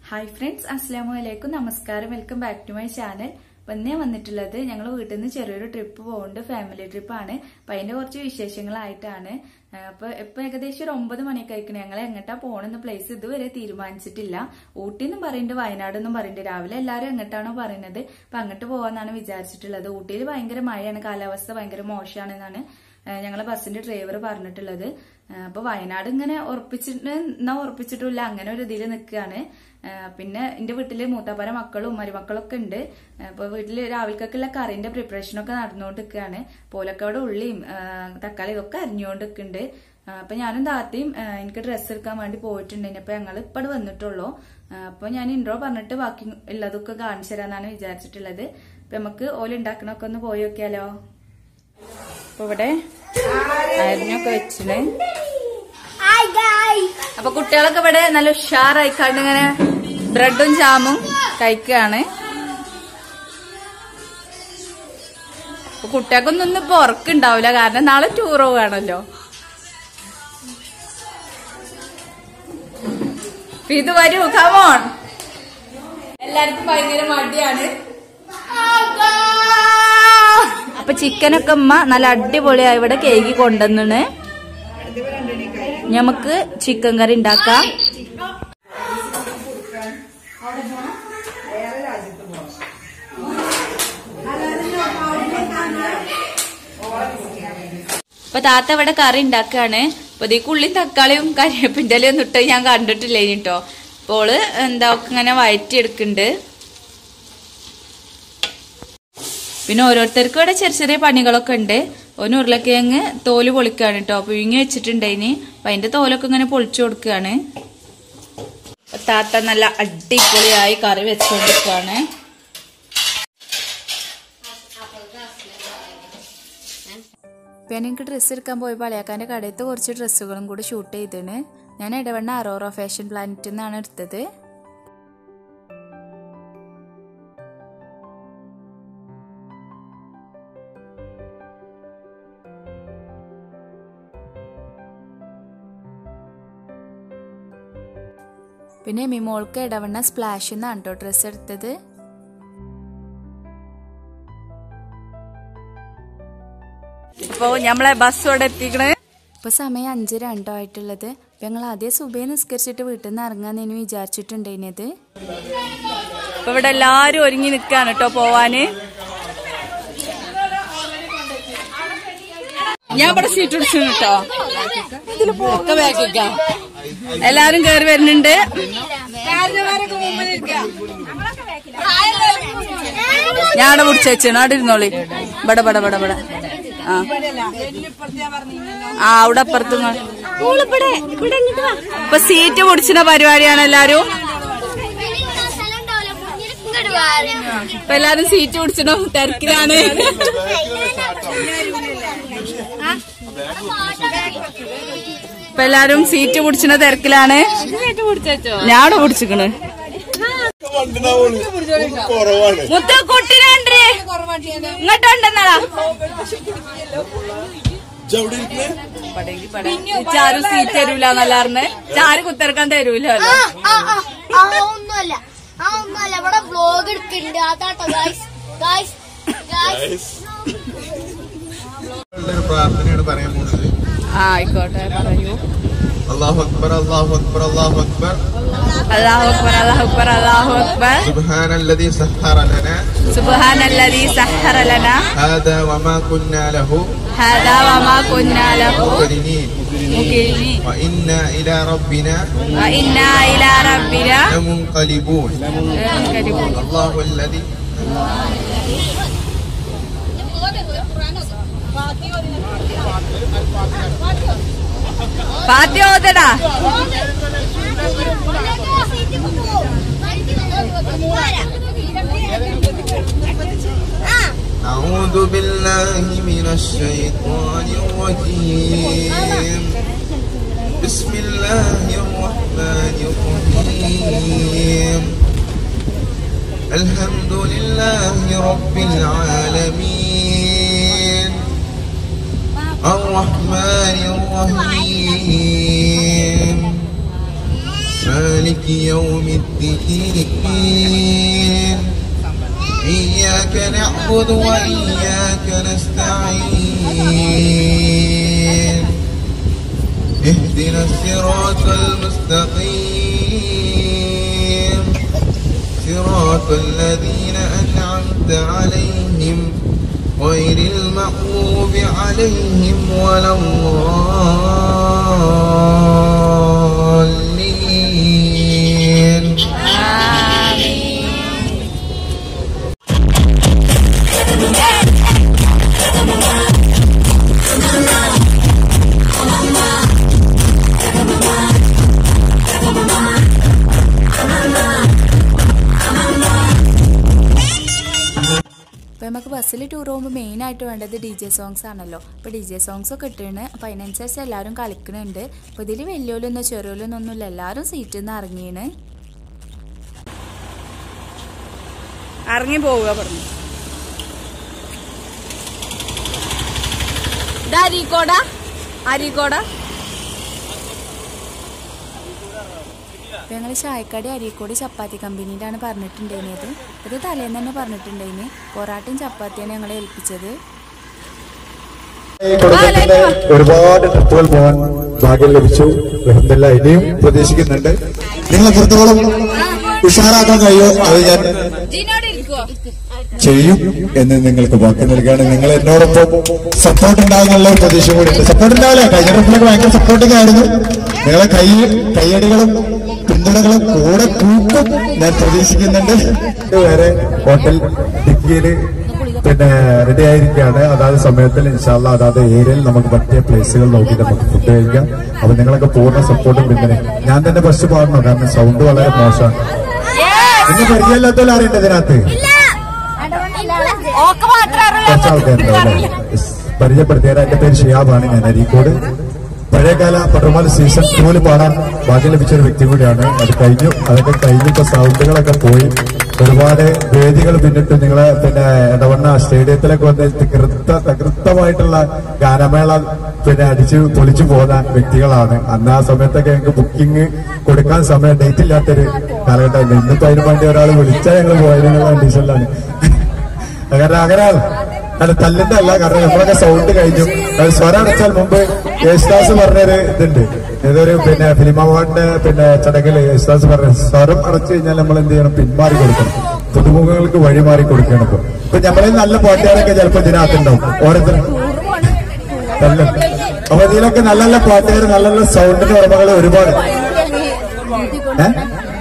Hi friends അസ്സാം വലൈക്കും നമസ്കാരം welcome back to my channel അപ്പൊ ഇന്ന് ഞാൻ വന്നിട്ടുള്ളത് ഞങ്ങൾ വീട്ടിൽ നിന്ന് ചെറിയൊരു ട്രിപ്പ് പോകുന്നുണ്ട് ഫാമിലി ട്രിപ്പാണ് അപ്പൊ അതിന്റെ കുറച്ച് വിശേഷങ്ങളായിട്ടാണ് ആ, അപ്പൊ ഇപ്പൊ ഏകദേശം ഒരു ഒമ്പത് മണിയൊക്കെ ആയിക്കണേ ഞങ്ങൾ എങ്ങോട്ടാ പോണെന്ന പ്ലേസ് ഇതുവരെ തീരുമാനിച്ചിട്ടില്ല ഊട്ടി എന്നും പറയുന്നുണ്ട് വയനാട് എന്നും പറയുന്നുണ്ട് രാവിലെ എല്ലാവരും എങ്ങോട്ടാണോ പറയുന്നത് അപ്പൊ അങ്ങോട്ട് പോകാന്നാണ് വിചാരിച്ചിട്ടുള്ളത് ഊട്ടിയിൽ ഭയങ്കര മഴയാണ് കാലാവസ്ഥ ഭയങ്കര മോശമാണെന്നാണ് ഏഹ് ഞങ്ങളെ ബസ്സിന്റെ ഡ്രൈവർ പറഞ്ഞിട്ടുള്ളത് ഏഹ് അപ്പൊ വയനാട് ഇങ്ങനെ ഉറപ്പിച്ചിട്ട് എന്നാ ഉറപ്പിച്ചിട്ടില്ല അങ്ങനെ ഒരു ഇതിൽ നിൽക്കുകയാണ് പിന്നെ എന്റെ വീട്ടില് മൂത്താപ്പര മക്കളും മരുമക്കളൊക്കെ ഉണ്ട് ഏഹ് അപ്പൊ വീട്ടില് രാവിലേക്കൊക്കെയുള്ള കറിന്റെ പ്രിപ്പറേഷനൊക്കെ നടന്നുകൊണ്ട് നിൽക്കുകയാണ് പോലക്കോട് ഉള്ളിയും ഏഹ് തക്കാളി ഇതൊക്കെ അരിഞ്ഞുകൊണ്ട് നിൽക്കുന്നുണ്ട് ഏഹ് അപ്പൊ ഞാനും താത്തയും ഏഹ് എനിക്ക് ഡ്രസ്സ് എടുക്കാൻ വേണ്ടി പോയിട്ടുണ്ടായിരുന്നു അപ്പൊ ഞങ്ങൾ ഇപ്പട് വന്നിട്ടുള്ളൂ ഏഹ് അപ്പൊ ഞാൻ ഇൻട്രോ പറഞ്ഞിട്ട് ബാക്കി ഉള്ളതൊക്കെ കാണിച്ചു തരാന്നാണ് വിചാരിച്ചിട്ടുള്ളത് അപ്പൊ നമുക്ക് ഓല ഉണ്ടാക്കണൊക്കെ ഒന്ന് പോയി നോക്കിയാലോ അപ്പൊ ഇവിടെ അരിഞ്ഞൊക്കെ വെച്ചിന് അപ്പൊ കുട്ടികളൊക്കെ ഇവിടെ നല്ല ഉഷാറായിക്കാണ്ട് ഇങ്ങനെ ബ്രെഡും ജാമും കഴിക്കുകയാണ് അപ്പൊ കുട്ടികൾക്കൊന്നും ഒന്നും ഇപ്പൊ ഉറക്കുണ്ടാവില്ല കാരണം നാളെ ടൂർ പോവാണല്ലോ അപ്പൊ ഇത് വരൂ കമോൺ എല്ലാവർക്കും ഭയങ്കര മടിയാണ് അപ്പൊ ചിക്കനൊക്കെ ഉമ്മ നല്ല അടിപൊളിയായി ഇവിടെ കേക്ക് കൊണ്ടുവന്നാണ് നമുക്ക് ചിക്കൻ കറി ഉണ്ടാക്കാം അപ്പൊ താത്ത ഇവിടെ കറി ഉണ്ടാക്കാണ് അപ്പൊ ഇതിക്ക് ഉള്ളി തക്കാളിയും കരിവേപ്പിന്റെ ഒന്നും ഇട്ട് ഞാൻ കണ്ടിട്ടില്ല കേട്ടോ അപ്പോൾ എന്താ ഒക്കെ ഇങ്ങനെ വയറ്റിയെടുക്കുന്നുണ്ട് പിന്നെ ഓരോരുത്തർക്കും ഇവിടെ ചെറിയ ചെറിയ പണികളൊക്കെ ഉണ്ട് ഒന്ന് ഉരുളക്കിഴങ്ങ് തോല് പൊളിക്കാണ് കേട്ടോ പുഴുങ്ങി വെച്ചിട്ടുണ്ടായിന് അപ്പൊ അതിന്റെ തോലൊക്കെ ഇങ്ങനെ പൊളിച്ചു കൊടുക്കുകയാണ് താത്ത നല്ല അടിപൊളിയായി കറി വെച്ചുകൊണ്ടിരിക്കുകയാണ് പിന്നെ എനിക്ക് ഡ്രസ്സ് എടുക്കാൻ പോയപ്പോൾ അളിയാക്കാൻ്റെ കടയത്ത് കുറച്ച് ഡ്രസ്സുകളും കൂടി ഷൂട്ട് ചെയ്തിന് ഞാൻ ഇടവണ്ണ അറോറ ഫാഷൻ പ്ലാനറ്റിൽ നിന്നാണ് എടുത്തത് പിന്നെ മിമോൾക്ക് ഇടവണ്ണ സ്പ്ലാഷിൽ നിന്നാണ് കേട്ടോ ഡ്രസ്സ് എടുത്തത് അപ്പോ നമ്മളെ ബസ് ഇവിടെ എത്തിക്കണേ ഇപ്പൊ സമയം അഞ്ച് രണ്ടോ ആയിട്ടുള്ളത് അപ്പൊ ഞങ്ങൾ ആദ്യം സുബൈ നിസ്കരിച്ചിട്ട് വീട്ടിൽ നിന്ന് ഇറങ്ങാന്ന് വിചാരിച്ചിട്ടുണ്ടേനത് ഇപ്പൊ ഇവിടെ എല്ലാരും ഒരുങ്ങി നിക്കാണ് കേട്ടോ പോവാന് ഞാൻ ഇവിടെ സീറ്റ് പിടിച്ചു കേട്ടോ ഒക്കെ ബാക്കിക്കാം എല്ലാരും കേറി വരുന്നുണ്ട് ഞാൻ അവിടെ പിടിച്ചു വെച്ചാണ് അവിടെ ഇരുന്നോളി ഇവിടെ ഇവിടെ ഇവിടെ ഇവിടെ ആ ആ അവിടെ അപ്പുറത്ത് ഇപ്പൊ സീറ്റ് പിടിച്ചിന പരിപാടിയാണ് എല്ലാരും ഇപ്പൊ എല്ലാരും സീറ്റ് പിടിച്ചിനോ തിരക്കിലാണ് ഇപ്പൊ എല്ലാരും സീറ്റ് പിടിച്ചിന തിരക്കിലാണ് ഞാൻ അവിടെ പിടിച്ചിക്കണ് കുറവാണ് മുത്ത കുട്ടിനെ ഇങ്ങോട്ടുണ്ടെന്നാളാ ചവിടെ ഇരിക്കണേ ചാരും സീറ്റ് തരൂല എന്നല്ലാറിന് ചാര് കുത്തിറക്കാൻ തരൂലല്ലോ ആ, ആ, ആ ഒന്നുമല്ല ആ ഒന്നുമല്ല ഇവിടെ വ്ലോഗ് എടുക്കുന്നുണ്ട് അതാട്ടോ ഗായ്സ് ഗായ്സ് ഗായ്സ് ഒരു പ്രാർത്ഥനയാണ് പറയാൻ പോകുന്നത് ആ ആയിക്കോട്ടെ പറയൂ അള്ളാഹു അക്ബർ അള്ളാഹു അക്ബർ അള്ളാഹു അക്ബർ അല്ലാഹു അക്ബർ അല്ലാഹു അക്ബർ അല്ലാഹു അക്ബർ سبحان الذي سخر لنا സുബ്ഹാനല്ലദീ സഹറ ലനാ هذا وما كنا له ഹാദാ വമാ കുന്നാ ലഹു مقرنين മുഖിനി وإنا إلى ربنا وإنا إلى ربنا لمنقلبون منقلبون الله الذي ഫാത്തിഹ ഓതടാ أعوذ بالله من الشيطان الرجيم بسم الله الرحمن الرحيم الحمد لله رب العالمين الرحمن الرحيم مالك يوم الدين إياك نعبد وإياك نستعين اهدنا الصراط المستقيم صراط الذين أنعمت عليهم غير المغضوب عليهم ولا الضالين അപ്പോൾ നമുക്ക് ബസ്സിൽ ടൂർ പോകുമ്പോൾ മെയിൻ ആയിട്ട് വേണ്ടത് ഡി ജെ സോങ്സ് ആണല്ലോ അപ്പോൾ ഡി ജെ സോങ്സ് ഒക്കെ ഇട്ടിണ് അപ്പോൾ അതിനനുസരിച്ച് എല്ലാവരും കളിക്കുന്നുണ്ട് അപ്പോൾ ഇതിൽ വലിയോലൊന്നും ചെറിയോലൊന്നും ഒന്നുമില്ല എല്ലാവരും സീറ്റിൽ നിന്ന് ഇറങ്ങിയാണ് ഇറങ്ങി പോവുക പറഞ്ഞു ഇത് അരീക്കോട അരീക്കോട അപ്പോൾ ഞങ്ങൾ ചായക്കടി അരീക്കോട് ചപ്പാത്തി കമ്പനിയിലാണ് പറഞ്ഞിട്ടുണ്ടായിരുന്നത് ഇത് തലേന്ന് തന്നെ പറഞ്ഞിട്ടുണ്ടായിന് പൊറാട്ടയും ചപ്പാത്തിയാണ് ഞങ്ങളെ ഏൽപ്പിച്ചത് ഈ കുടുംബത്തിലെ ഒരുപാട് ട്രിപ്പുകൾ പോകാൻ ഭാഗ്യം ലഭിച്ചു അൽഹംദുലില്ല ഇനിയും പ്രതീക്ഷിക്കുന്നുണ്ട് നിങ്ങൾ എത്രത്തോളം ഉഷാറാക്കാൻ കഴിയോ അത് ഞാൻ ജീനോട് ഇരിക്കുവോ ചെയ്യും എന്ന് നിങ്ങൾക്ക് വാക്ക് നൽകുകയാണ് നിങ്ങൾ എന്നോടൊപ്പം സപ്പോർട്ട് ഉണ്ടാകുന്നുള്ള ഒരു പ്രതീക്ഷ കൂടി ഉണ്ട് സപ്പോർട്ട് ഉണ്ടാവില്ല കഴിഞ്ഞ ട്രിപ്പിലൊക്കെ ഭയങ്കര സപ്പോർട്ടിംഗ് ആയിരുന്നു നിങ്ങളെ കൈ കൈയടികളും പിന്തുണകളും കൂടെ കൂട്ടും ഞാൻ പ്രതീക്ഷിക്കുന്നുണ്ട് വേറെ ഹോട്ടൽ ഡിഗ്രിയില് പിന്നെ റെഡി ആയിരിക്കുകയാണ് അതാത് സമയത്തിൽ ഇൻഷാല്ല അതാത് ഏരിയയിൽ നമുക്ക് പറ്റിയ പ്ലേസുകൾ നോക്കി നമുക്ക് ഫുഡ് കഴിക്കാം അപ്പൊ നിങ്ങളൊക്കെ പൂർണ്ണ സപ്പോർട്ടും പിന്തുണ ഞാൻ തന്നെ ഫസ്റ്റ് പാടണം കാരണം സൗണ്ട് വളരെ മോശമാണ് എന്നെ പരിചയമില്ലാത്തവരും അറിയണ്ട ഇതിനകത്ത് ഓക്ക് മാത്രം കുറച്ച് ആൾക്കാരുണ്ട് അല്ലേ? Yes. പരിചയപ്പെടുത്തിയാൽ എന്റെ പേര് ഷിയാബാണ് ഞാൻ അരീക്കോട് പഴയകാല പട്ടർമാൽ സീസൺ ടൂല് പാടാൻ ഭാഗ്യം ലഭിച്ച ഒരു വ്യക്തി കൂടിയാണ് അത് കഴിഞ്ഞു അതൊക്കെ കഴിഞ്ഞിപ്പോ സൗണ്ടുകളൊക്കെ പോയി ഒരുപാട് വേദികൾ പിന്നിട്ട് നിങ്ങളെ പിന്നെ ഇടവണ്ണ സ്റ്റേഡിയത്തിലൊക്കെ വന്ന് തകൃത്ത തകൃത്തമായിട്ടുള്ള ഗാനമേള പിന്നെ അടിച്ച് പൊളിച്ചു പോകുന്ന വ്യക്തികളാണ് അന്ന് ആ സമയത്തൊക്കെ ഞങ്ങൾക്ക് ബുക്കിംഗ് കൊടുക്കാൻ സമയം ഡേറ്റ് ഇല്ലാത്തൊരു കാലഘട്ടമായിരുന്നു ഇന്നിപ്പോ അതിന് വേണ്ടി ഒരാൾ വിളിച്ചാൽ ഞങ്ങൾ പോയതിനുള്ള കണ്ടീഷനിലാണ് കാരണം അങ്ങനെയാണ് അല്ല തല്ലിന്റെ അല്ല കാരണം നമ്മളൊക്കെ സൗണ്ട് കഴിഞ്ഞു അത് സ്വരം അടച്ചാൽ മുമ്പ് യേശുദാസ് പറഞ്ഞൊരു ഇതുണ്ട് ഏതൊരു പിന്നെ ഫിലിം അവാർഡിന്റെ പിന്നെ ചടങ്ങില് യേശുദാസ് പറഞ്ഞ സ്വരം അടച്ചു കഴിഞ്ഞാൽ നമ്മൾ എന്ത് ചെയ്യണം പിന്മാറി കൊടുക്കണം പുതുമുഖങ്ങൾക്ക് വഴിമാറി കൊടുക്കണം ഇപ്പൊ ഇപ്പൊ നമ്മളിൽ നല്ല പാട്ടുകാരൊക്കെ ചിലപ്പോ ഇതിനകത്തുണ്ടാവും ഓരോരുത്തരും നല്ല അപ്പൊ ഇതിലൊക്കെ നല്ല നല്ല പാട്ടുകാർ നല്ല നല്ല സൗണ്ടിന്റെ ഉടമകൾ ഒരുപാട് ഏഹ്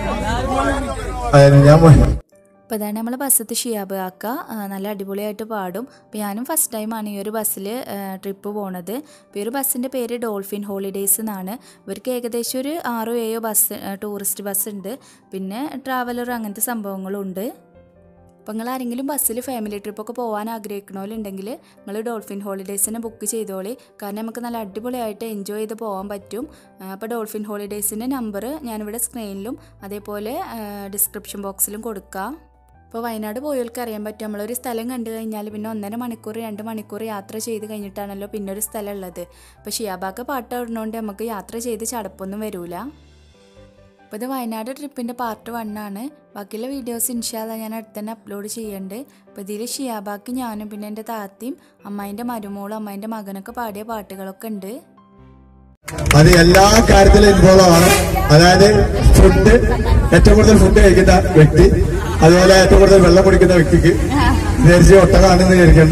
അതെ ഞാൻ പോയി അപ്പോൾ ഇതാണ് നമ്മൾ ബസ്സത്ത് ഷിയാബ് ആക്ക ആ, നല്ല അടിപൊളിയായിട്ട് പാടും അപ്പോൾ ഞാനും ഫസ്റ്റ് ടൈമാണ് ഈ ഒരു ബസ്സിൽ ട്രിപ്പ് പോണത് അപ്പോൾ ഈ ഒരു ബസ്സിൻ്റെ പേര് ഡോൾഫിൻ ഹോളിഡേയ്സ് എന്നാണ് ഇവർക്ക് ഏകദേശം ഒരു ആറോ ഏഴോ ബസ് ടൂറിസ്റ്റ് ബസ് ഉണ്ട് പിന്നെ ട്രാവലർ അങ്ങനത്തെ സംഭവങ്ങളും ഉണ്ട് അപ്പോൾ നിങ്ങൾ ആരെങ്കിലും ബസ്സിൽ ഫാമിലി ട്രിപ്പൊക്കെ പോകാൻ ആഗ്രഹിക്കണമല്ലുണ്ടെങ്കിൽ നിങ്ങൾ ഡോൾഫിൻ ഹോളിഡേയ്സിനെ ബുക്ക് ചെയ്തോളി കാരണം നമുക്ക് നല്ല അടിപൊളിയായിട്ട് എൻജോയ് ചെയ്ത് പോകാൻ പറ്റും ആ, അപ്പോൾ ഡോൾഫിൻ ഹോളിഡേയ്സിൻ്റെ നമ്പർ ഞാനിവിടെ സ്ക്രീനിലും അതേപോലെ ഡിസ്ക്രിപ്ഷൻ ബോക്സിലും കൊടുക്കാം ഇപ്പോൾ വയനാട് പോയവർക്ക് അറിയാൻ പറ്റും നമ്മളൊരു സ്ഥലം കണ്ടു കഴിഞ്ഞാൽ പിന്നെ ഒന്നര മണിക്കൂർ രണ്ട് മണിക്കൂർ യാത്ര ചെയ്ത് കഴിഞ്ഞിട്ടാണല്ലോ പിന്നെ ഒരു സ്ഥലം ഉള്ളത് അപ്പോൾ ഷിയാബാക്ക് പാട്ട് ഇടുന്നതുകൊണ്ട് നമുക്ക് യാത്ര ചെയ്ത് ചടപ്പൊന്നും വരൂല അപ്പോൾ ഇത് വയനാട് ട്രിപ്പിൻ്റെ പാർട്ട് വൺ ആണ് ബാക്കിയുള്ള വീഡിയോസ് ഇൻഷാല്ല ഞാൻ അടുത്ത് തന്നെ അപ്ലോഡ് ചെയ്യുന്നുണ്ട് അപ്പോൾ ഇതിൽ ഷിയാബാക്ക് ഞാനും പിന്നെ എൻ്റെ താത്തയും അമ്മായിൻ്റെ മരുമോളും അമ്മായിൻ്റെ മകനൊക്കെ പാടിയ പാട്ടുകളൊക്കെ ഉണ്ട് അത് എല്ലാ കാര്യത്തിലും ഇൻവോൾവ് ആണ് അതായത് ഫുഡ് ഏറ്റവും കൂടുതൽ ഫുഡ് കഴിക്കുന്ന വ്യക്തി അതുപോലെ ഏറ്റവും കൂടുതൽ വെള്ളം കുടിക്കുന്ന വ്യക്തിക്ക് വിചാരിച്ച് ഒട്ടകാണെന്ന് വിചാരിക്കണ്ട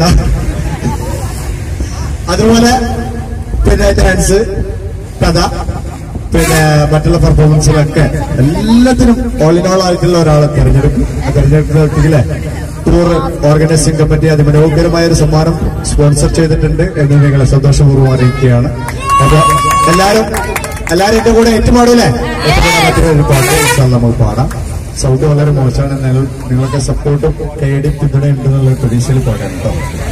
അതുപോലെ പിന്നെ ഡാൻസ് കഥ പിന്നെ മറ്റുള്ള പെർഫോമൻസിലൊക്കെ എല്ലാത്തിനും ഓൾ ഇൻ ഓൾ ആയിട്ടുള്ള ഒരാളെ തിരഞ്ഞെടുക്കും ആ തിരഞ്ഞെടുക്കുന്ന വ്യക്തിയിലെ ടൂർ ഓർഗനൈസിംഗ് കമ്മിറ്റി അതിമനോഹരമായ ഒരു സമ്മാനം സ്പോൺസർ ചെയ്തിട്ടുണ്ട് എന്ന് നിങ്ങളെ സന്തോഷപൂർവ്വം അറിയിക്കുകയാണ് അപ്പൊ എല്ലാരും എല്ലാരും എന്റെ കൂടെ ഏറ്റുപാടൂലേ ഏറ്റുപാടാൻ പറ്റുന്ന ഒരു പാട്ട് ഇൻഷാ നമുക്ക് പാടാം സൗണ്ട് വളരെ മോശമാണ് നിങ്ങൾ നിങ്ങളൊക്കെ സപ്പോർട്ടും കൈയടി പിന്തുണ ഉണ്ടെന്നുള്ള പ്രതീക്ഷയിൽ പാടാം കേട്ടോ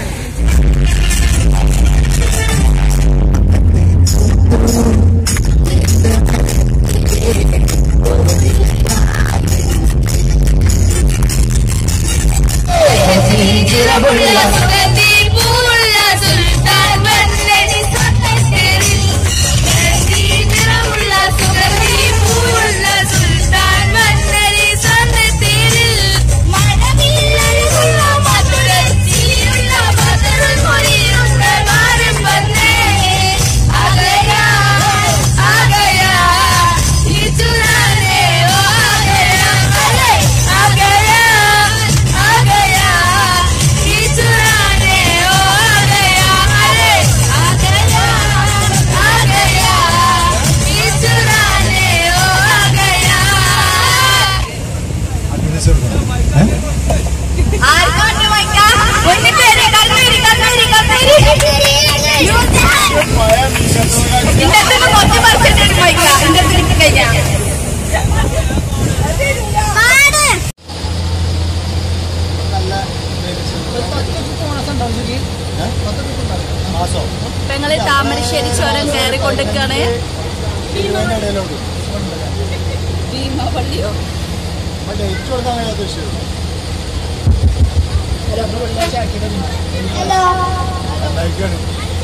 സുഗതിപൂള്ള സുൽത്താൻ വന്നടി സ്വത്തശ്ശേരി സുഗതിപൂള്ള സുൽത്താൻ കടയിലോട്ട് ഭീമാപള്ളിയോ ആ ഡേറ്റ് കൊടുക്കാൻ കഴിയാത്ത വിഷയം ഹലോ ഉണ്ടായിക്കാണ്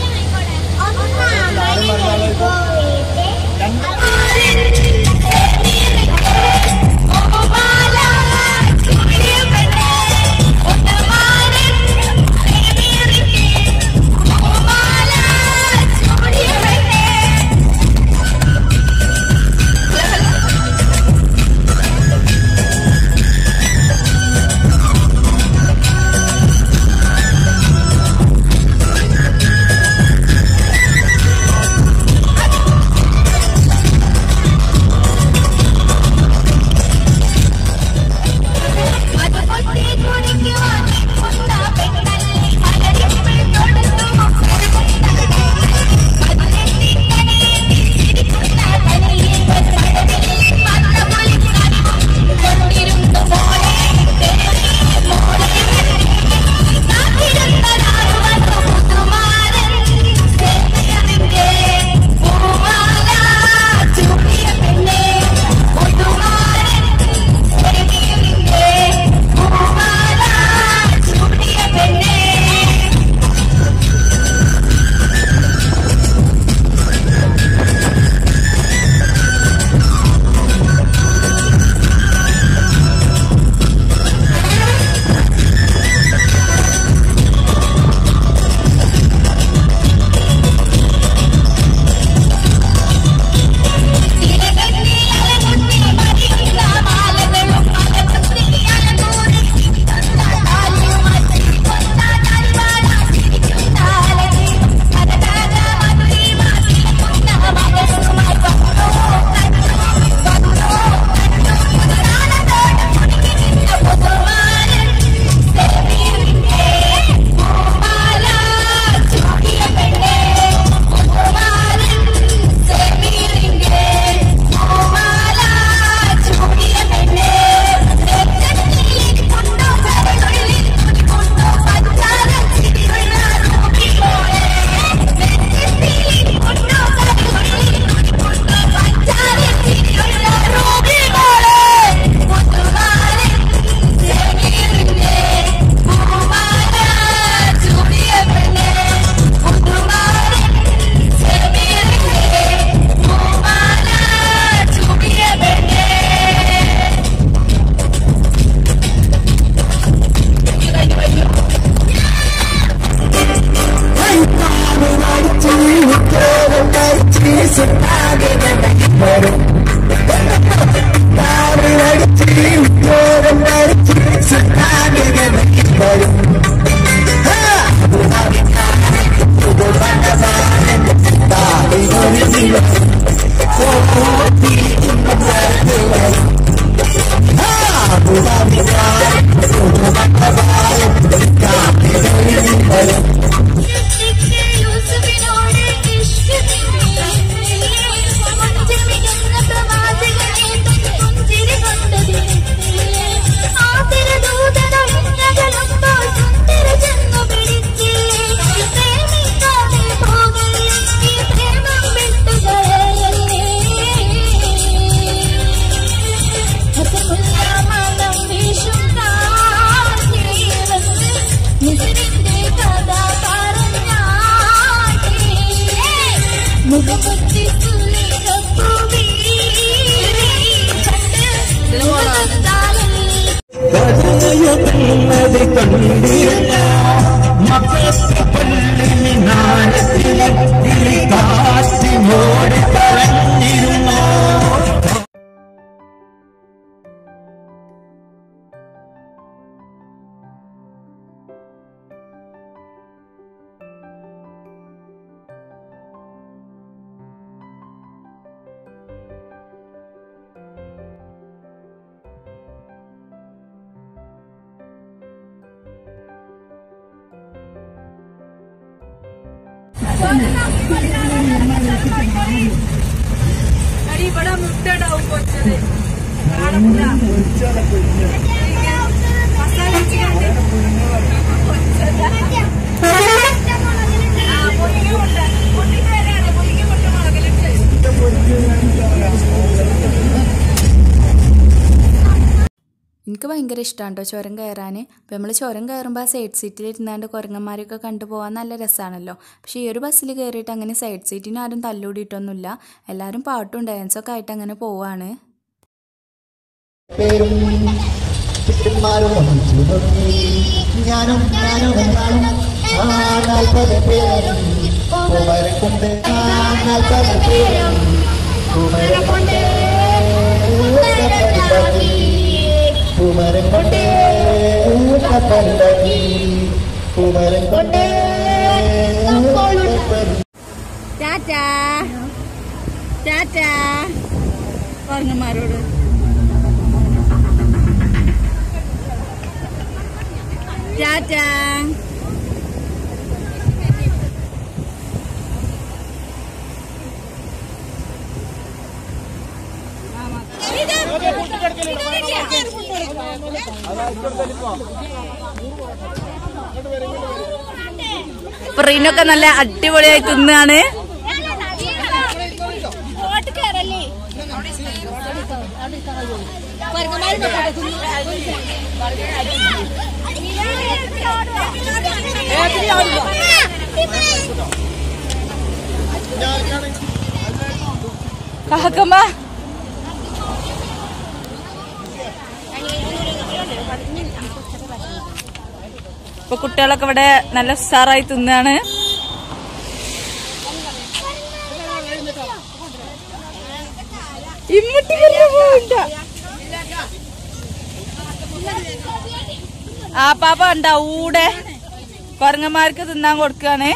മുഖപത്തി സുലേഖപ്പൂവി കണ്ട് അടി ഇവിടെ മുട്ട ഉണ്ടാവും പൊച്ചത് കാണൂല. മസാല വെച്ചിട്ടുണ്ട്. പൊച്ചത്. ആ, പൊരിഞ്ഞ മുട്ട. പൊട്ടിട്ട് വരെയാണ്. പൊരിഞ്ഞ മുട്ട മുളകിലിട്ട്. എനിക്ക് ഭയങ്കര ഇഷ്ടമാണ് കേട്ടോ ചുരം കയറാൻ അപ്പോൾ നമ്മൾ ചുരം കയറുമ്പോൾ ആ സൈഡ് സീറ്റിൽ ഇരുന്നാണ്ട് കുരങ്ങന്മാരെയൊക്കെ കണ്ടുപോകാൻ നല്ല രസമാണല്ലോ പക്ഷേ ഈ ഒരു ബസ്സിൽ കയറിയിട്ട് അങ്ങനെ സൈഡ് സീറ്റിന് ആരും തല്ലൂടിയിട്ടൊന്നുമില്ല എല്ലാവരും പാട്ടും ഡാൻസൊക്കെ ആയിട്ട് അങ്ങനെ പോവാണ് പേരും ചുറ്റുമാരും ഒന്നിച്ചു നോക്കി ഞാനും ഞാനും എന്നാലും ആ നാൽപ്പത് പേരും കുമരം കൊണ്ട് ആ നാൽപ്പത് പേരും കുമരം കൊണ്ട് കപ്പലുണ്ടാക്കി കുമരം കൊണ്ട് കപ്പലുണ്ടാക്കി കുമരം കൊണ്ട് കപ്പലുണ്ടാക്കി ടാറ്റാ ടാറ്റാ കുരങ്ങന്മാരോട് ടാറ്റാ പ്രീനൊക്കെ നല്ല അടിപൊളിയായി തിന്നാണ് കാക്കമ്മ ഇപ്പൊ കുട്ടികളൊക്കെ ഇവിടെ നല്ല ഉഷാറായി തിന്നാണ് ഇമ്മട്ടി പോണ്ട ആ പാപ്പ ഉണ്ടാ ഊടെ കൊരങ്ങന്മാർക്ക് തിന്നാൻ കൊടുക്കാണ്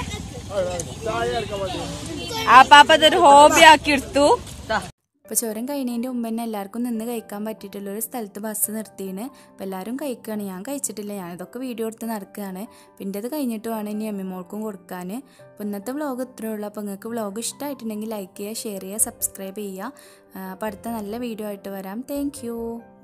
ആ പാപ്പ ഇതൊരു ഹോബി ആക്കി എടുത്തു അപ്പോൾ ചുരം കഴിഞ്ഞതിൻ്റെ മുമ്പ് തന്നെ എല്ലാവർക്കും നിന്ന് കഴിക്കാൻ പറ്റിയിട്ടുള്ള ഒരു സ്ഥലത്ത് ബസ് നിർത്തിയാണ് അപ്പോൾ എല്ലാവരും കഴിക്കുകയാണ് ഞാൻ കഴിച്ചിട്ടില്ല ഞാൻ ഇതൊക്കെ വീഡിയോ എടുത്ത് നടക്കുകയാണ് പിന്നെ ഇത് കഴിഞ്ഞിട്ട് വേണം ഇനി എമ്മി മോൾക്കും കൊടുക്കാൻ അപ്പോൾ ഇന്നത്തെ വ്ളോഗ് ഇത്രയേ ഉള്ളൂ അപ്പോൾ നിങ്ങൾക്ക് വ്ളോഗ് ഇഷ്ടമായിട്ടുണ്ടെങ്കിൽ ലൈക്ക് ചെയ്യുക ഷെയർ ചെയ്യുക സബ്സ്ക്രൈബ് ചെയ്യുക അപ്പോൾ അടുത്ത നല്ല വീഡിയോ ആയിട്ട് വരാം താങ്ക്